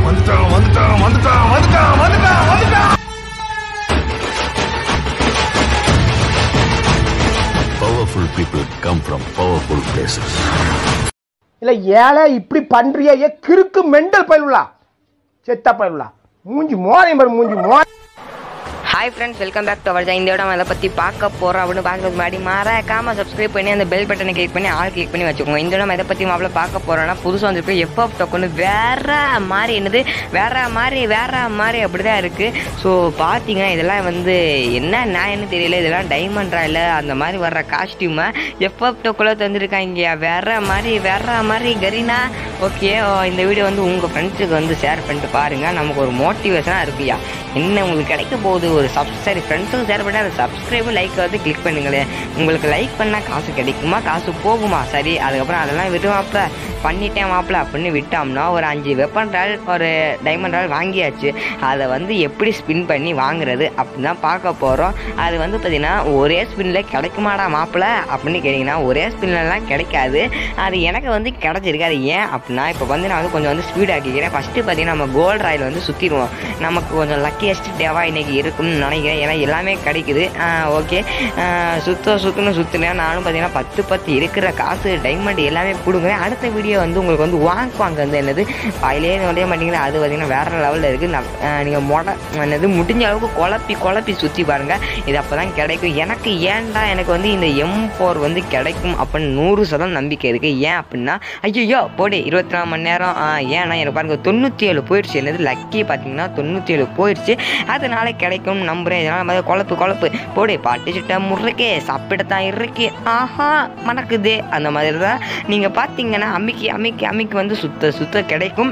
வந்துட்டான் வந்துட்டான் வந்துட்டான் வந்துட்டான் வந்துட்டான் வந்துட்டான் Powerful people come from powerful places. இல்ல ஏழை இப்படி பண்றியே ஏ கிறுக்கு மெண்டல் பயிலுலா செத்த பயிலுலா மூஞ்சி மோரையும் பாரு மூஞ்சி மோ hi friends welcome back to our இந்த விட அதை பற்றி பார்க்க போகிறோம் அப்படின்னு பார்க்கறதுக்கு முன்னாடி மறக்காம சப்ஸ்கிரைப் பண்ணி அந்த பெல் பட்டனை கிளிக் பண்ணி ஆல் கிளிக் பண்ணி வச்சுக்கோங்க இந்த விட எதை பற்றி மாப்பிள பார்க்க போகிறோன்னா புதுசாக வந்திருக்கு எஃப்எஃப் டொக்கனு வேற மாதிரி என்னது வேற மாதிரி வேற மாதிரி அப்படி தான் இருக்குது ஸோ பார்த்தீங்கன்னா இதெல்லாம் வந்து என்ன நியாயம்னு தெரியல இதெல்லாம் டைமண்ட் ராயில் அந்த மாதிரி வர்ற காஸ்டியூமை எஃப்எஃப் டொக்கில் தந்துருக்காங்க வேற மாதிரி வேற மாதிரி கரீனா ஓகே இந்த வீடியோ வந்து உங்கள் ஃப்ரெண்ட்ஸுக்கு வந்து ஷேர் பண்ணிட்டு பாருங்கள் நமக்கு ஒரு மோட்டிவேஷனாக இருக்குயா என்ன உங்களுக்கு கிடைக்க போகுது ஒரு சப் சரி ஃப்ரெண்ட்ஸுக்கு ஷேர் பண்ணி அந்த சப்ஸ்கிரைபு லைக் வந்து கிளிக் பண்ணுங்களேன் உங்களுக்கு லைக் பண்ணால் காசு கிடைக்குமா காசு போகுமா சரி அதுக்கப்புறம் அதெல்லாம் விடுவாப்ல பண்ணிட்டேன் மாப்பிள அப்படின்னு விட்டோம்னா ஒரு அஞ்சு வெப்பன் ரால் ஒரு டைமண்ட் ரால் வாங்கியாச்சு அதை வந்து எப்படி ஸ்பின் பண்ணி வாங்குறது அப்படின்னு தான் பார்க்க போகிறோம் அது வந்து பார்த்தீங்கன்னா ஒரே ஸ்பின்னில் கிடைக்குமாடா மாப்பிள அப்படின்னு கேட்டிங்கன்னா ஒரே ஸ்பின்லலாம் கிடைக்காது அது எனக்கு வந்து கிடச்சிருக்கு அது ஏன் அப்படின்னா இப்போ வந்து நான் வந்து கொஞ்சம் வந்து ஸ்பீட் ஆக்கிக்கிறேன் ஃபஸ்ட்டு பார்த்தீங்கன்னா நம்ம கோல்ட் ராயில் வந்து சுற்றிடுவோம் நமக்கு கொஞ்சம் லக்கியஸ்ட் டேவா இன்னைக்கு இருக்கும்னு நினைக்கிறேன் ஏன்னா எல்லாமே கிடைக்குது ஓகே சுத்த சுத்தணும் சுற்றினேன் நானும் பார்த்தீங்கன்னா பத்து பத்து இருக்கிற காசு டைமண்ட் எல்லாமே கொடுக்குறேன் அடுத்த வீடியோ வந்து உங்களுக்கு வந்து வாங்க வாங்க வந்து என்னது பாயிலே நுழைய மாட்டேங்குது அது பார்த்தீங்கன்னா வேறு லெவலில் இருக்குது நீங்கள் மொட என்னது முடிஞ்ச அளவுக்கு குழப்பி குழப்பி சுற்றி பாருங்கள் இது அப்போ தான் கிடைக்கும் எனக்கு ஏன்டா எனக்கு வந்து இந்த எம் ஃபோர் வந்து கிடைக்கும் அப்படின்னு நூறு சதம் நம்பிக்கை இருக்குது ஏன் அப்படின்னா ஐயோ போடி இருபத்தி நாலு மணி நேரம் ஆ, ஏன்னா எனக்கு பாருங்க தொண்ணூற்றி ஏழு போயிடுச்சு என்னது லக்கி பார்த்தீங்கன்னா தொண்ணூற்றி ஏழு போயிடுச்சு அதனால கிடைக்கும்னு நம்புகிறேன் இதனால் மாதிரி குழப்பு குழப்பு போடி பாட்டு சிட்ட முறைக்கே சாப்பிடத்தான் இருக்கு ஆஹா மணக்குது அந்த மாதிரி தான் நீங்கள் பார்த்தீங்கன்னா அம்மிக்கு அம்மிக்கு அம்மிக்கு வந்து சுத்த சுத்த கிடைக்கும்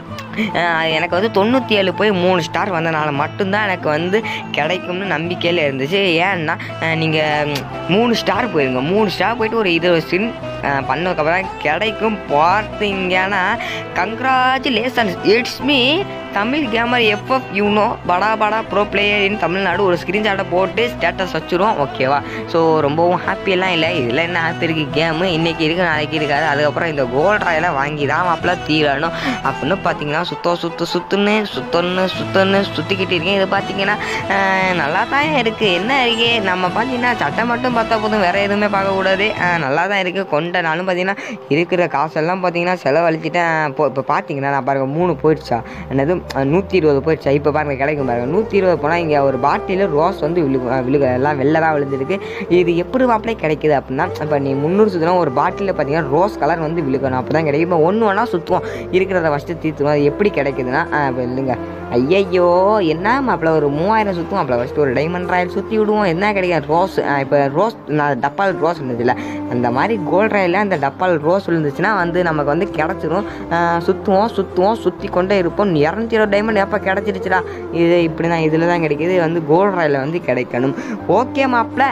அஹ் எனக்கு வந்து தொண்ணூற்றி ஏழு போய் மூணு ஸ்டார் வந்தனால மட்டும்தான் எனக்கு வந்து கிடைக்கும்னு நம்பிக்கையில் இருந்துச்சு ஏன்னா நீங்கள் மூணு ஸ்டார் போயிருங்க மூணு ஸ்டார் போயிட்டு ஒரு இருபது ஸ்பின் பண்ணதுக்கப்புறம் கிடைக்கும் பார்த்தீங்கன்னா congratulations it's me Tamil gamer FF you know படா படா ப்ரோ பிளேயர் இன் தமிழ்நாடு ஒரு ஸ்க்ரீன்ஷாட்டை போட்டு ஸ்டேட்டஸ் வச்சுருவோம் ஓகேவா ஸோ ரொம்பவும் ஹாப்பியெல்லாம் இல்லை இதில் என்ன ஹாப்பி இருக்குது கேமு இன்றைக்கி இருக்குது நாளைக்கு இருக்காது அதுக்கப்புறம் இந்த கோல்ட் ராயெல்லாம் வாங்கி தான் மாப்பிள்ள தீரணும் அப்படின்னு பார்த்தீங்கன்னா சுத்தம் சுத்து சுத்துன்னு சுத்தன்னு சுத்தன்னு சுற்றிக்கிட்டு இருக்கேன் இது பார்த்தீங்கன்னா ஆஹ், நல்லா தான் இருக்குது என்ன இருக்கு நம்ம பார்த்தீங்கன்னா சட்டை மட்டும் பார்த்தா போதும் வேறு எதுவுமே பார்க்கக்கூடாது ஆஹ், நல்லா தான் இருக்குது கொண்ட நாளும் பார்த்தீங்கன்னா இருக்கிற காசெல்லாம் பார்த்தீங்கன்னா செலவழிச்சிட்டேன் இப்போ இப்போ பார்த்தீங்கன்னா நான் பாருங்க மூணு போயிடுச்சா என்னது நூற்றி இருபது போயிடுச்சா இப்போ பாருங்க கிடைக்கும் பாருங்க நூற்றி இருபது போனால் இங்கே ஒரு பாட்டிலில் ரோஸ் வந்து விழுகு அஹ் விழுக எல்லாம் வெள்ளதாக விழுந்துருக்கு இது எப்படி வாப்பிலே கிடைக்குது அப்படின்னா இப்போ நீ முந்நூறு சுற்றினா ஒரு பாட்டிலில் பார்த்தீங்கன்னா ரோஸ் கலர் வந்து விழுகணும் அப்போ தான் கிடைக்கும் இப்போ ஒன்று ஒன்றா சுற்றுவோம் இருக்கிறத ஃபஸ்ட்டு தீர்த்துவோம் அது எப்படி கிடைக்குதுன்னா அஹ் இப்போ இல்லைங்க ஐயையோ என்ன மாப்பிள்ள ஒரு மூவாயிரம் சுற்றுவோம் அப்போ ஃபஸ்ட்டு ஒரு டைமண்ட் ராயல் சுற்றி விடுவோம் என்ன கிடைக்கும் ரோஸ் இப்போ ரோஸ் நான் டப்பால் ரோஸ் இருந்ததில்ல அந்த மாதிரி கோல்ட் ராயில் அந்த டப்பால் ரோஸ் விழுந்துச்சுன்னா வந்து நமக்கு வந்து கிடச்சிரும் சுற்றுவோம் சுற்றுவோம் சுற்றி கொண்டே இருப்போம் இரநூத்தி இருபது டைமண்ட் எப்போ கிடச்சிருச்சுடா இது இப்படி தான் இதில் தான் கிடைக்குது இது வந்து கோல்ட் ராயில் வந்து கிடைக்கணும் ஓகே மாப்பிள்ள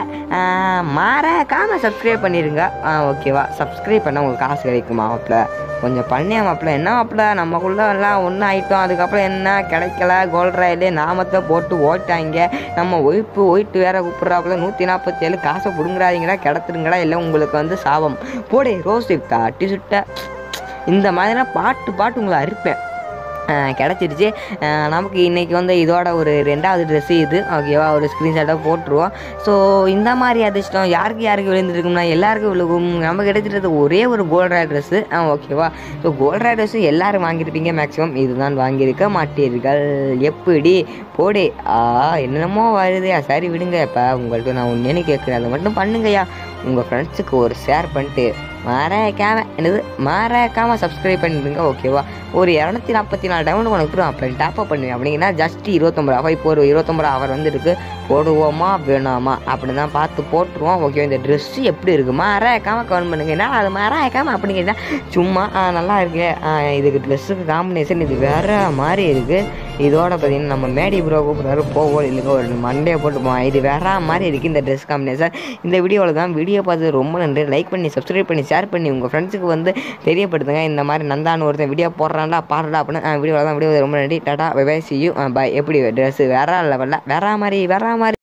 மறக்காம சப்ஸ்கிரைப் பண்ணிடுங்க ஓகேவா சப்ஸ்கிரைப் பண்ணால் உங்களுக்கு காசு கிடைக்குமா மாப்பிள்ள கொஞ்சம் பண்ணியா மாப்பிள்ள என்ன மாப்பிள்ள நமக்குள்ள எல்லாம் ஒன்றும் ஆயிட்டோம் அதுக்கப்புறம் என்ன கிடைக்கல கோல்ட் ராயிலே நாமத்தை போட்டு ஓட்டாங்க நம்ம ஒய்ப்பு ஒயிட்டு வேற கூப்பிட்றாப்புல நூற்றி நாற்பத்தேழு காசை பிடுங்குறாதீங்கடா கிடத்துருங்கடா இல்லை உங்களுக்கு வந்து சாபம் போடே ரோஸ் காட்டி சுட்ட இந்த மாதிரிலாம் பாட்டு பாட்டு உங்களை அறுப்பேன் அஹ் கிடச்சிருச்சு அஹ் நமக்கு இன்றைக்கி வந்து இதோட ஒரு ரெண்டாவது ட்ரெஸ்ஸு இது ஓகேவா ஒரு ஸ்க்ரீன்ஷாட்டாக போட்டுருவோம் ஸோ இந்த மாதிரி அதிர்ஷ்டம் யாருக்கு யாருக்கு விழுந்துருக்கும்னா எல்லாருக்கும் விழுகும் நமக்கு கிடைச்சிருது ஒரே ஒரு கோல்ட் ராய் ட்ரெஸ்ஸு ஓகேவா ஸோ கோல்ட் ராய் ட்ரெஸ்ஸு எல்லாரும் வாங்கியிருப்பீங்க மேக்ஸிமம் இதுதான் வாங்கியிருக்க மாட்டீர்கள் எப்படி போடே ஆ என்னென்னமோ வருது சரி விடுங்க இப்போ உங்கள்கிட்ட நான் ஒன்றேன்னு கேட்குறேன் அதை மட்டும் பண்ணுங்கய்யா உங்கள் ஃப்ரெண்ட்ஸுக்கு ஒரு ஷேர் பண்ணிட்டு மறக்காம என்னது மறக்காம சப்ஸ்கிரைப் பண்ணிடுங்க ஓகேவா ஒரு இரநூத்தி நாற்பத்தி நாலு டவுன் உனக்கு தரும் அப்புறம் டாப்அப் பண்ணுவேன் அப்படிங்கன்னா ஜஸ்ட் இருபத்தொம்பது ரூபா இப்போ ஒரு இருபத்தொம்பது அவர் வந்து இருக்கு போடுவோமா வேணாமா அப்படின்னு தான் பார்த்து போட்டுருவோம் ஓகே இந்த ட்ரெஸ்ஸு எப்படி இருக்கு மறக்காம கவர்ன் பண்ணுங்க என்ன அது மறக்காம அப்படிங்கிறதா சும்மா ஆ, நல்லா இருக்கு ஆ, இதுக்கு ட்ரெஸ்ஸுக்கு காம்பினேஷன் இது வேற மாதிரி இருக்கு இதோட பார்த்தீங்கன்னா நம்ம மேடி ப்ரோ கூப்பிட்றாரு போவோம் இல்லைங்க ஒரு மண்டே போட்டு போவோம் இது வேற மாதிரி இருக்குது இந்த ட்ரெஸ் காம்பினேஷன் இந்த வீடியோவில் தான் வீடியோ பார்த்து ரொம்ப நன்றி லைக் பண்ணி சப்ஸ்கிரைப் பண்ணி ஷேர் பண்ணி உங்கள் ஃப்ரெண்ட்ஸுக்கு வந்து தெரியப்படுத்துங்க இந்த மாதிரி நந்தான்னு ஒருத்தன் வீடியோ போடுறான்டா பாடுறா அப்படின்னு வீடியோவில் தான் வீடியோ ரொம்ப நன்றி டாடா பை சி யூ பாய் எப்படி ட்ரெஸ்ஸு வேற லெவலில் வேற மாதிரி வேற மாதிரி